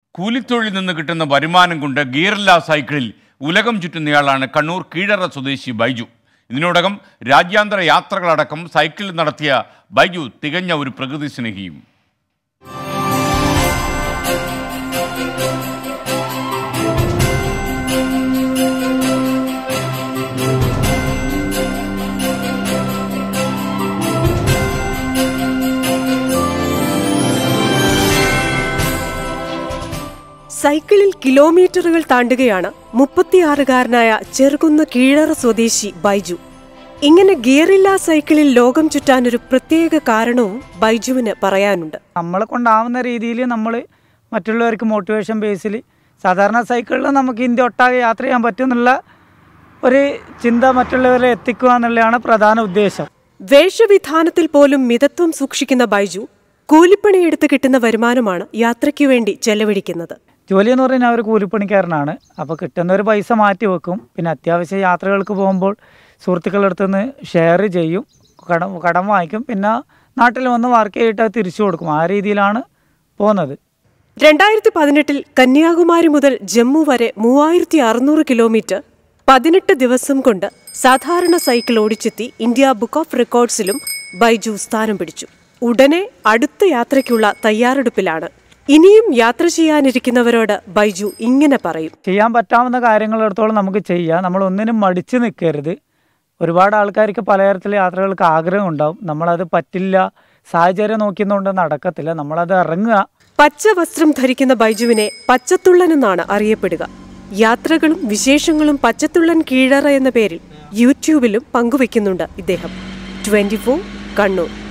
കൂലിത്തൊഴിൽ നിന്ന് കിട്ടുന്ന വരുമാനം കൊണ്ട് ഗിയറില്ല സൈക്കിളിൽ ഉലകം ചുറ്റുന്നയാളാണ് കണ്ണൂർ കീഴറ സ്വദേശി ബൈജു ഇതിനോടകം രാജ്യാന്തര യാത്രകളടക്കം സൈക്കിളിൽ നടത്തിയ ബൈജു തികഞ്ഞ ഒരു പ്രകൃതി സ്നേഹിയും സൈക്കിളിൽ കിലോമീറ്ററുകൾ താണ്ടുകയാണ് മുപ്പത്തിയാറുകാരനായ ചെറുകുന്ന് കീഴറ സ്വദേശി ബൈജു ഇങ്ങനെ ഗിയറില്ലാ സൈക്കിളിൽ ലോകം ചുറ്റാൻ ഒരു പ്രത്യേക കാരണവും ബൈജുവിന് പറയാനുണ്ട് നമ്മളെ കൊണ്ടാവുന്ന രീതിയിൽ നമ്മൾ മറ്റുള്ളവർക്ക് മോട്ടിവേഷൻ ബേസിൽ സാധാരണ സൈക്കിളിൽ നമുക്ക് ഇന്ത്യ ഒട്ടാകെ യാത്ര ചെയ്യാൻ പറ്റുമെന്നുള്ള ഒരു ചിന്ത മറ്റുള്ളവരെ എത്തിക്കുക എന്നുള്ളതാണ് പ്രധാന ഉദ്ദേശം വേഷവിധാനത്തിൽ പോലും മിതത്വം സൂക്ഷിക്കുന്ന ബൈജു കൂലിപ്പണിയെടുത്ത് കിട്ടുന്ന വരുമാനമാണ് യാത്രയ്ക്കു വേണ്ടി ചെലവഴിക്കുന്നത് ജോലി എന്ന് പറഞ്ഞാൽ ഒരു കൂലിപ്പണിക്കാരനാണ് അപ്പോൾ കിട്ടുന്ന ഒരു പൈസ മാറ്റി വെക്കും പിന്നെ അത്യാവശ്യ യാത്രകൾക്ക് പോകുമ്പോൾ സുഹൃത്തുക്കളുടെ അടുത്ത് നിന്ന് ഷെയർ ചെയ്യും കടം കടം വാങ്ങിക്കും പിന്നെ നാട്ടിൽ വന്ന് വർക്ക് ചെയ്തിട്ട് അത് തിരിച്ചു കൊടുക്കും ആ രീതിയിലാണ് പോകുന്നത് രണ്ടായിരത്തി പതിനെട്ടിൽ കന്യാകുമാരി മുതൽ ജമ്മു വരെ മൂവായിരത്തി അറുന്നൂറ് കിലോമീറ്റർ പതിനെട്ട് ദിവസം കൊണ്ട് സാധാരണ സൈക്കിൾ ഓടിച്ചെത്തി ഇന്ത്യ ബുക്ക് ഓഫ് റെക്കോർഡ്സിലും ബൈജു സ്ഥാനം പിടിച്ചു ഉടനെ അടുത്ത യാത്രയ്ക്കുള്ള തയ്യാറെടുപ്പിലാണ് ഇനിയും യാത്ര ചെയ്യാനിരിക്കുന്നവരോട് ബൈജു ഇങ്ങനെ പറയും ചെയ്യാൻ പറ്റാവുന്ന കാര്യങ്ങളിടത്തോളം നമുക്ക് ചെയ്യാം നമ്മൾ ഒന്നിനും മടിച്ചു നിൽക്കരുത് ഒരുപാട് ആൾക്കാർക്ക് പലതരത്തിലെ യാത്രകൾക്ക് ആഗ്രഹം ഉണ്ടാവും നമ്മളത് പറ്റില്ല സാഹചര്യം നോക്കിയെന്നുകൊണ്ട് നടക്കത്തില്ല നമ്മളത് ഇറങ്ങുക പച്ച വസ്ത്രം ധരിക്കുന്ന ബൈജുവിനെ പച്ചത്തുള്ളനെന്നാണ് അറിയപ്പെടുക യാത്രകളും വിശേഷങ്ങളും പച്ചത്തുള്ളൻ കീഴറ എന്ന പേരിൽ യൂട്യൂബിലും പങ്കുവെക്കുന്നുണ്ട് ഇദ്ദേഹം ട്വന്റി കണ്ണൂർ